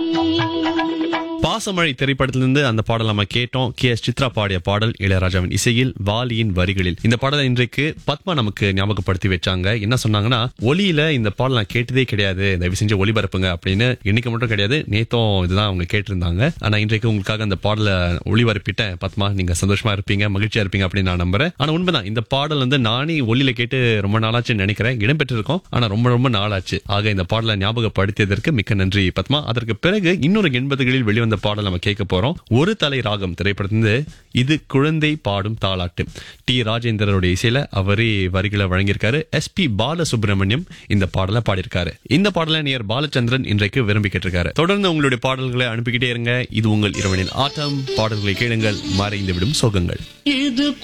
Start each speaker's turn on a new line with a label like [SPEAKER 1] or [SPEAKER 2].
[SPEAKER 1] பாசமழை திரைப்படத்திலிருந்து அந்த பாடல் நம்ம கேட்டோம் கே எஸ் சித்ரா பாடிய பாடல் இளையராஜாவின் இசையில் வாலியின் வரிகளில் இந்த பாடலை இன்றைக்கு பத்மா நமக்கு ஞாபகப்படுத்தி வச்சாங்க என்ன சொன்னாங்கன்னா ஒலியில இந்த பாடல் நான் கேட்டதே கிடையாது தயவு செஞ்சு ஒளிபரப்புங்க அப்படின்னு இன்னைக்கு மட்டும் கிடையாது நேத்தும் இதுதான் அவங்க கேட்டிருந்தாங்க ஆனா இன்றைக்கு உங்களுக்காக அந்த பாடலை ஒளிபரப்பிட்டேன் பத்மா நீங்க சந்தோஷமா இருப்பீங்க மகிழ்ச்சியா இருப்பீங்க அப்படின்னு நான் நம்புறேன் ஆனா உண்மைதான் இந்த பாடல் வந்து நானே ஒலியில கேட்டு ரொம்ப நாளாச்சுன்னு நினைக்கிறேன் இடம்பெற்றிருக்கோம் ஆனா ரொம்ப ரொம்ப நாளாச்சு ஆக இந்த பாடலை ஞாபகப்படுத்தியதற்கு மிக்க நன்றி பத்மா அதற்கு பிறகு இன்னொரு எண்பதுகளில் வெளிவந்த பாடல் நம்ம கேட்க போறோம் ஒரு தலை ராகம் திரைப்படத்திலிருந்து இது குழந்தை பாடும் தாலாட்டு டி ராஜேந்திரனுடைய இசையில அவரே வரிகளை வழங்கியிருக்காரு எஸ் பி பாலசுப்ரமணியம் இந்த பாடலை பாடியிருக்காரு இந்த பாடலை நேர் பாலச்சந்திரன் இன்றைக்கு விரும்பி கேட்டிருக்காரு தொடர்ந்து உங்களுடைய பாடல்களை அனுப்பிக்கிட்டே இருங்க இது உங்கள் இரவனின் ஆட்டம் பாடல்களை கேளுங்கள் மறைந்து விடும் சோகங்கள்
[SPEAKER 2] இது